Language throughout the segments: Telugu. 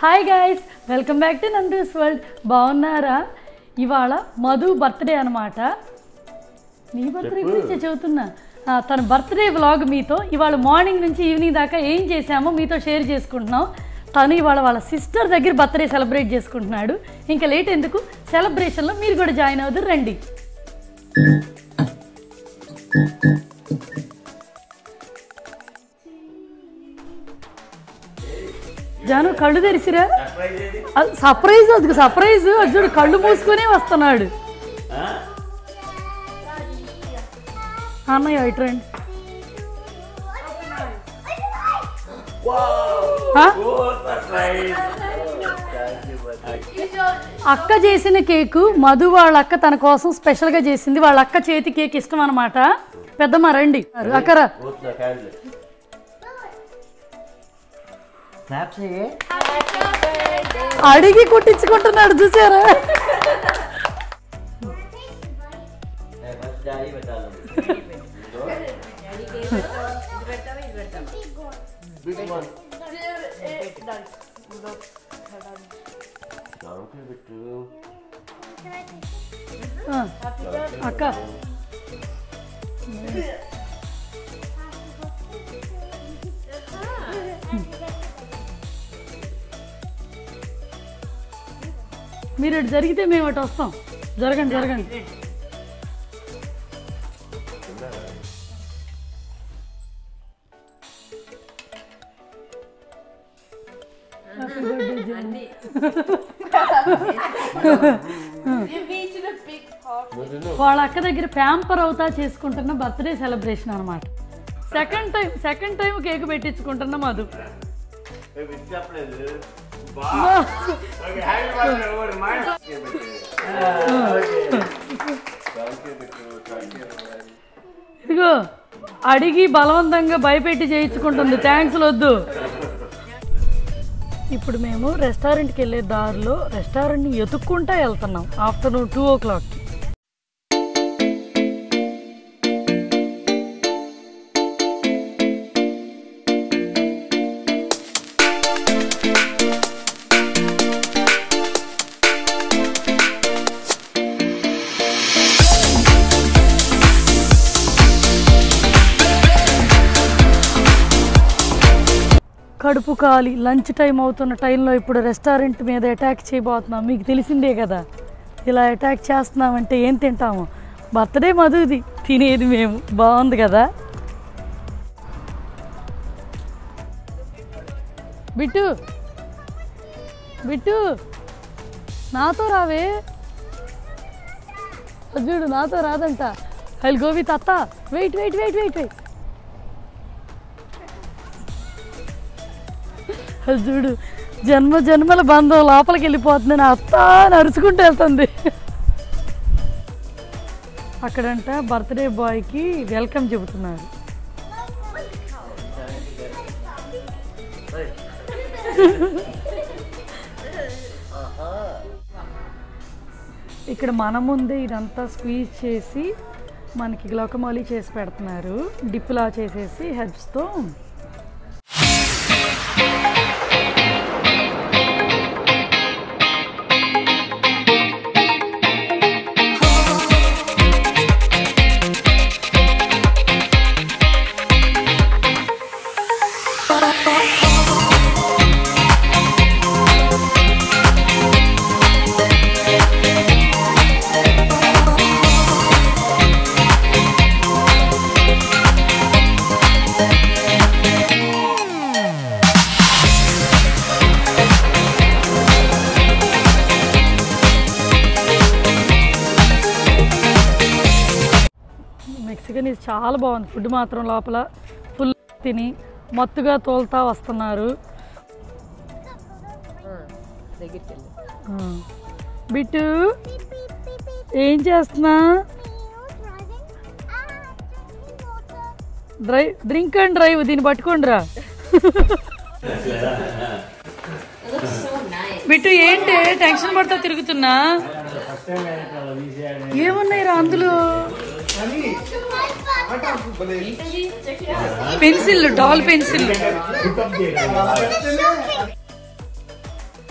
Hi guys welcome back to Nandu's world బాగున్నారా ఇవాళ మధు బర్త్డే అనమాట నీ బర్త్డే గురించి చెబుతున్నా ఆ, తన బర్త్డే వ్లాగ్ మీతో ఇవాళ మార్నింగ్ నుంచి ఈవినింగ్ దాకా ఏం చేశామో మీతో షేర్ చేసుకుంటున్నాం తను ఇవాళ వాళ్ళ సిస్టర్ దగ్గర బర్త్డే సెలబ్రేట్ చేసుకుంటున్నాడు ఇంకా లేట్ ఎందుకు సెలబ్రేషన్లో మీరు కూడా జాయిన్ అవుతారు రండి జాను కళ్ళు తెరిసిరా అది సర్ప్రైజ్ అది సర్ప్రైజ్ అది చూడు కళ్ళు మూసుకునే వస్తున్నాడు అన్నయ్య ఇటు రండి ఆ? అక్క చేసిన కేకు మధు వాళ్ళ అక్క తన కోసం స్పెషల్గా చేసింది వాళ్ళ అక్క చేతి కేక్ ఇష్టం అనమాట పెద్దమ్మ రండి అక్కరా స్నాప్స్ అయ్యే అడిగి కుట్టించుకుంటున్నాడు చూసారా ఫస్ట్ డాడీ పెట్టాలి బిగ్ వన్ దాంట్లో పెట్టు ఆ, అక్క మీరు ఇటు జరిగితే మేము అటు వస్తాం జరగండి జరగండి Happy birthday, Jenny. వాళ్ళ అక్క దగ్గర ప్యాంపర్ అవుతా చేసుకుంటున్న బర్త్డే సెలబ్రేషన్ అనమాట second time second time cake పెట్టించుకుంటున్న మధు చెప్పలేదు ఇదిగో అడిగి బలవంతంగా భయపెట్టి చేయించుకుంటుంది థ్యాంక్స్ వద్దు ఇప్పుడు మేము రెస్టారెంట్కి వెళ్ళే దారిలో రెస్టారెంట్ని ఎతుక్కుంటా వెళ్తున్నాం ఆఫ్టర్నూన్ టూ ఓ క్లాక్కి కడుపు కాలి లంచ్ టైం అవుతున్న టైంలో ఇప్పుడు రెస్టారెంట్ మీద అటాక్ చేయబోతున్నాం మీకు తెలిసిందే కదా ఇలా అటాక్ చేస్తున్నామంటే ఏం తింటాము బర్త్డే మధుది తినేది మేము బాగుంది కదా బిట్టు బిట్టు నాతో రావే అది చూడు నాతో రాదంట ఐల్ గో విత్ అత్త wait wait wait wait wait అది చూడు జన్మ జన్మల బంధం లోపలికి వెళ్ళిపోతుంది నా అత్త అని అరుచుకుంటూ వెళ్తుంది అక్కడంట బర్త్డే బాయ్కి వెల్కమ్ చెబుతున్నారు ఇక్కడ మన ముందే ఇదంతా స్క్వీజ్ చేసి మనకి గ్లౌకమాలి చేసి పెడుతున్నారు డిప్లా చేసేసి హెర్బ్స్తో మెక్సికన్ ఇది చాలా బాగుంది ఫుడ్ మాత్రం లోపల ఫుల్ తిని మత్తుగా తోలుతా వస్తున్నారు ఆ. బిట్టు ఏం చేస్తున్నా డ్రైవ్ డ్రింక్ అండ్ డ్రైవ్ దీన్ని పట్టుకోండిరా బిట్టు ఏంటి టెన్షన్ పడతా తిరుగుతున్నా ఏమున్నాయిరా అందులో పెన్సిల్ డాల్ పెన్సిల్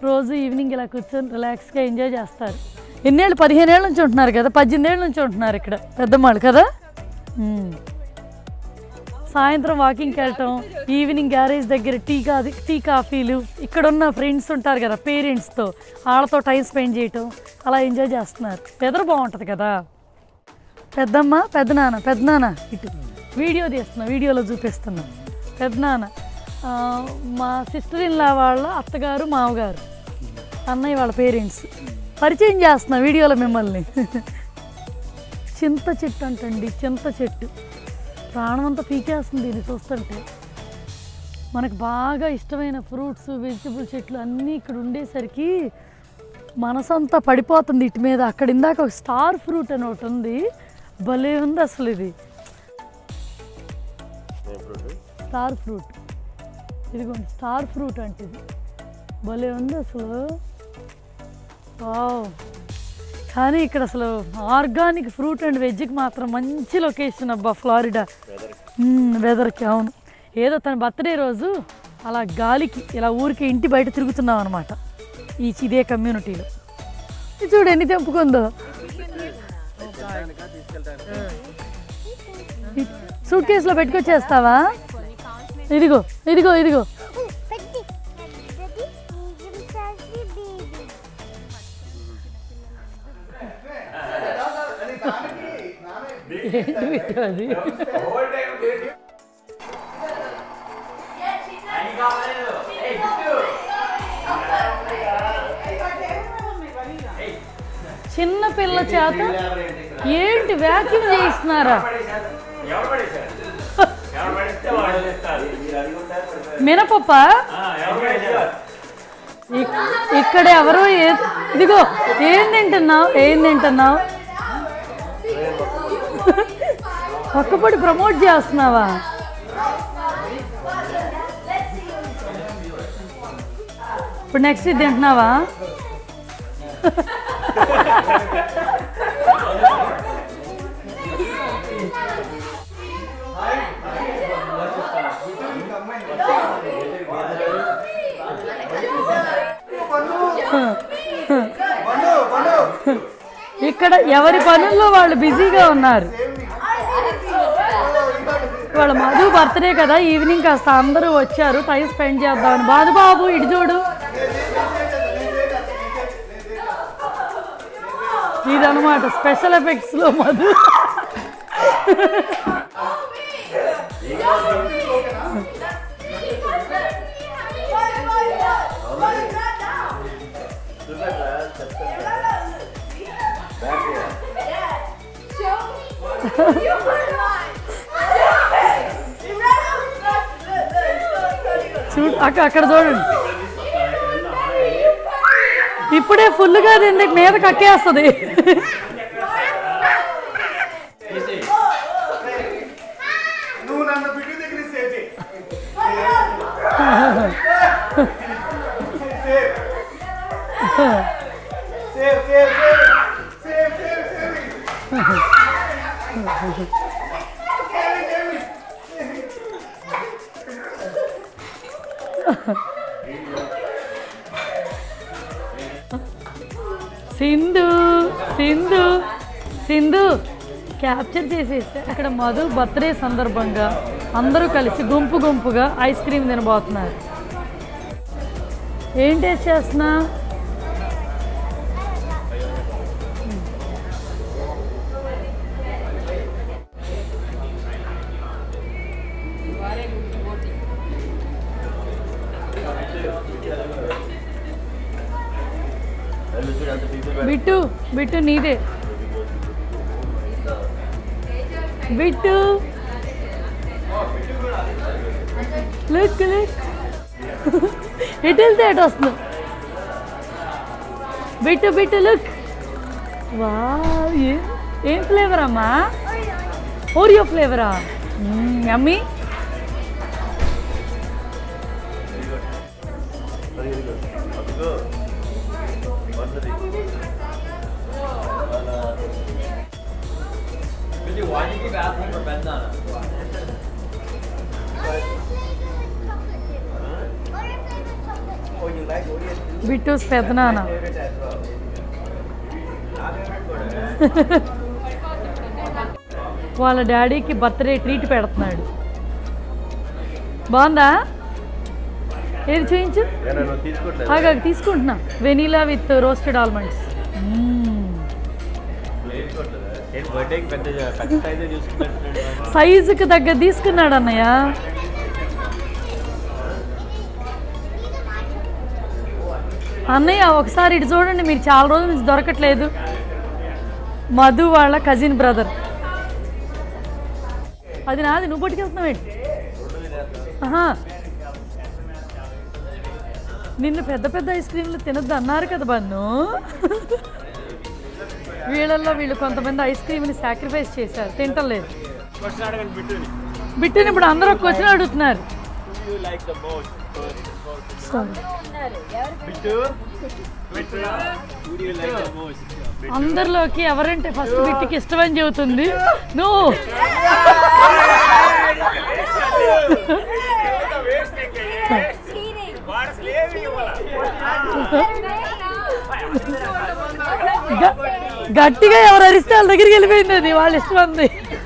రోజు ఈవినింగ్ ఇలా కూర్చొని రిలాక్స్గా ఎంజాయ్ చేస్తారు ఎన్నేళ్ళు పదిహేను ఏళ్ళ నుంచి ఉంటున్నారు కదా పద్దెనిమిది ఏళ్ళ నుంచి ఉంటున్నారు ఇక్కడ పెద్దమ్మాళ్ళు కదా మ్మ్. సాయంత్రం వాకింగ్కి వెళ్ళటం ఈవినింగ్ గ్యారేజ్ దగ్గర టీ కా టీ కాఫీలు ఇక్కడ ఉన్న ఫ్రెండ్స్ ఉంటారు కదా పేరెంట్స్తో వాళ్ళతో టైం స్పెండ్ చేయటం అలా ఎంజాయ్ చేస్తున్నారు వెదర్ బాగుంటుంది కదా పెద్దమ్మ పెద్దనాన్న పెద్దనాన్న ఇటు వీడియో తీస్తున్నా వీడియోలో చూపిస్తున్నా పెద్దనాన్న ఆ, మా సిస్టర్ ఇన్లా వాళ్ళ అత్తగారు మామగారు అన్నయ్య వాళ్ళ పేరెంట్స్ పరిచయం చేస్తున్నా వీడియోలో మిమ్మల్ని చింత చెట్టు అంటండి చింత చెట్టు ప్రాణం అంతా పీకేస్తుంది దీన్ని చూస్తుంటే మనకు బాగా ఇష్టమైన ఫ్రూట్స్ వెజిటబుల్ చెట్లు అన్నీ ఇక్కడ ఉండేసరికి మనసంతా పడిపోతుంది ఇటు మీద అక్కడ ఇందాక ఒక స్టార్ ఫ్రూట్ అని ఒకటి ఉంది భలే ఉంది అసలు ఇది స్టార్ ఫ్రూట్ ఇదిగోండి స్టార్ ఫ్రూట్ అంటే ఇది భలే ఉంది అసలు వావ్ కానీ ఇక్కడ అసలు ఆర్గానిక్ ఫ్రూట్ అండ్ వెజ్కి మాత్రం మంచి లొకేషన్ అబ్బా ఫ్లారిడా వెదర్కి అవును ఏదో తన బర్త్డే రోజు అలా గాలికి ఇలా ఊరికి ఇంటి బయట తిరుగుతున్నాం అనమాట ఈ ఇదే కమ్యూనిటీలో ఇది చూడు ఎన్ని తెంపుకుందో సూట్ కేసులో పెట్టుకొచ్చేస్తావా ఇదిగో ఇదిగో ఇదిగో పెట్టి పెట్టి ఇది సాసి బేబీ ఏంటి బిడ్డ అది చిన్న పిల్ల చేత ఏంటి వ్యాక్యూమ్ చేయిస్తున్నారా మినపప్ప ఇక్- ఇక్కడ ఎవరు ఏ- ఇదిగో ఏం తింటున్నావు ఏం తింటున్నావు పక్కపడి ప్రమోట్ చేస్తున్నావా ఇప్పుడు నెక్స్ట్ ఇది తింటున్నావా ఇక్కడ ఎవరి పనుల్లో వాళ్ళు బిజీగా ఉన్నారు వాళ్ళ మధు బర్త్డే కదా ఈవినింగ్ కాస్త అందరూ వచ్చారు టైం స్పెండ్ చేద్దామని బాదు బాబు ఇటు చూడు ఇదనమాట స్పెషల్ ఎఫెక్ట్స్ లో మధు చూడు అక్క అక్కడ చూడండి ఇప్పుడే ఫుల్గా తింది మీద కక్కేస్తుంది నువ్వు నన్ను బిడ్డ దగ్గర సేవ్ చేయి save save save save save save Sindhu Sindhu Sindhu capture చేసేసి అక్కడ మధు బర్త్డే సందర్భంగా అందరూ కలిసి గుంపు గుంపుగా ఐస్ క్రీమ్ తినబోతున్నారు ఏం టేస్ట్ చేస్తున్నా బిట్టు బిట్టు నీదే బిట్టు లుక్ లుక్ ఎటు వెళ్తే ఎటు వస్తుంది బిట్టు బిట్టు లుక్ వా ఏం ఏం ఫ్లేవర్ అమ్మా ఓరియో ఫ్లేవరా అమ్మీ Why do you keep asking for bandana? Oreo flavored chocolate chip. Oh, you like Oreo too? బిట్టూస్ పెద్దనాన్న వాళ్ళ డాడీకి బర్త్డే ట్రీట్ పెడుతున్నాడు బాగుందా ఏది చూపించు నేను తీసుకోవట్లేదు ఆగా తీసుకుంటున్నా వెనీలా విత్ రోస్టెడ్ ఆల్మండ్స్ ఏంటి బర్త్డేకి పెద్ద పెద్ద సైజే చూసుకుంటున్నాడు సైజుకి దగ్గర తీసుకున్నాడు అన్నయ్య అన్నయ్య ఒకసారి ఇటు చూడండి మీరు చాలా రోజుల నుంచి దొరకట్లేదు మధు వాళ్ళ కజిన్ బ్రదర్ అది నాది నువ్వు పట్టుకెళ్తున్నావు ఏంటి ఆహా నిన్ను పెద్ద పెద్ద ఐస్ క్రీమ్లు తినద్దు అన్నారు కదా బన్ను వీళ్ళల్లో వీళ్ళు కొంతమంది ఐస్ క్రీమ్ని సాక్రిఫైస్ చేశారు తింటలేదు క్వశ్చన్ అడగండి బిట్టుని బిట్టుని ఇప్పుడు అందరూ ఒక క్వశ్చన్ అడుగుతున్నారు you like the most Bittu Bittu who do you like the most అందరిలోకి ఎవరంటే ఫస్ట్ బిట్టుకి ఇష్టమని చెబుతుంది నువ్వు గ- గట్టిగా ఎవరు అరిస్తే వాళ్ళ దగ్గరికి వెళ్ళిపోయింది అది వాళ్ళ ఇష్టం అంది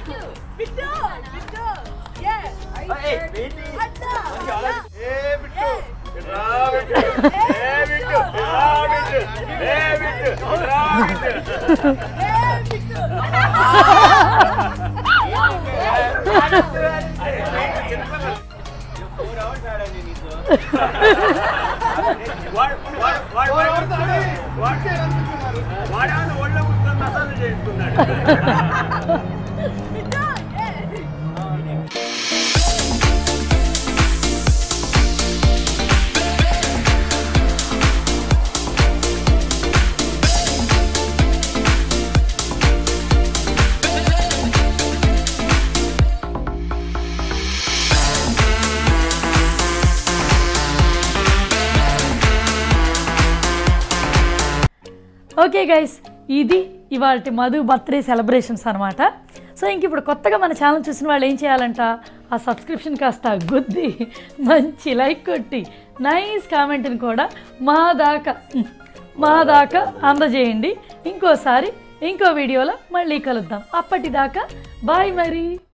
వాడు ఒళ్ళో కూర్చొని మసాలా చేసుకున్నాడు ఓకే గైస్ ఇది ఇవాళ మధు బర్త్డే సెలబ్రేషన్స్ అనమాట సో ఇంక ఇప్పుడు కొత్తగా మన ఛానల్ చూసిన వాళ్ళు ఏం చేయాలంట ఆ సబ్స్క్రిప్షన్ కాస్త గుద్ది మంచి లైక్ కొట్టి నైస్ కామెంట్ని కూడా మా దాకా మా దాకా అందజేయండి ఇంకోసారి ఇంకో వీడియోలో మళ్ళీ కలుద్దాం అప్పటిదాకా బాయ్ మరి